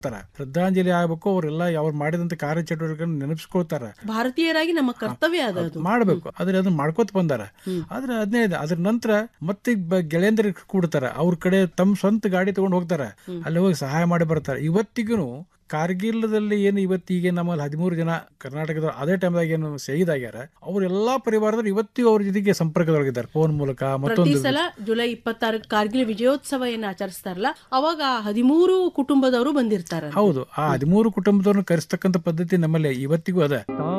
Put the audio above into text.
ತರ ಶ್ರದ್ಧಾಂಜಲಿ ಆಗ್ಬೇಕು ಅವರೆಲ್ಲ ಅವ್ರು ಮಾಡಿದಂತ ಕಾರ್ಯಚಟುವಟಿಕೆಗಳನ್ನ ನೆನಪಿಸ್ಕೊಳ್ತಾರ ಭಾರತೀಯರಾಗಿ ನಮ್ಮ ಕರ್ತವ್ಯ ಅದ ಅದು ಮಾಡ್ಬೇಕು ಆದ್ರೆ ಅದನ್ನ ಮಾಡ್ಕೋತ ಬಂದಾರ ಆದ್ರೆ ಅದನ್ನೇ ಇದೆ ಅದ್ರ ನಂತರ ಮತ್ತೆ ಬ- ಗೆಳೆಯಂದ್ರ ಕೂಡ್ತಾರ ಅವ್ರ ಕಡೆ ತಮ್ಮ ಸ್ವಂತ ಗಾಡಿ ತಗೊಂಡು ಹೋಗ್ತಾರ ಅಲ್ಲಿ ಹೋಗಿ ಸಹಾಯ ಮಾಡಿ ಬರ್ತಾರೆ ಇವತ್ತಿಗೂ ಕಾರ್ಗಿಲ್ದಲ್ಲಿ ಏನು ಇವತ್ತಿಗೆ ನಮ್ಮಲ್ಲಿ ಹದಿಮೂರು ಜನ ಕರ್ನಾಟಕದ ಅದೇ ಟೈಮ್ದಾಗ ಏನು ಶಹೀದ್ ಆಗ್ಯಾರ ಅವರೆಲ್ಲಾ ಪರಿವಾರದವ್ರು ಇವತ್ತಿಗೂ ಅವ್ರ ಜೊತೆಗೆ ಸಂಪರ್ಕದೊಳಗಿದ್ದಾರೆ ಫೋನ್ ಮೂಲಕ ಪ್ರತಿ ಮತ್ತೊಂದು ಸಲ ಜುಲೈ ಇಪ್ಪತ್ತಾರು ಕಾರ್ಗಿಲ್ ವಿಜಯೋತ್ಸವ ಏನ್ ಆಚರಿಸ್ತಾರಲ್ಲ ಅವಾಗ ಹದಿಮೂರು ಕುಟುಂಬದವರು ಬಂದಿರ್ತಾರ ಹೌದು ಆ ಹದಿಮೂರು ಕುಟುಂಬದವ್ರನ್ನ ಕರೆಸ್ತಕ್ಕಂಥ ಪದ್ಧತಿ ನಮ್ಮಲ್ಲಿ ಇವತ್ತಿಗೂ ಅದ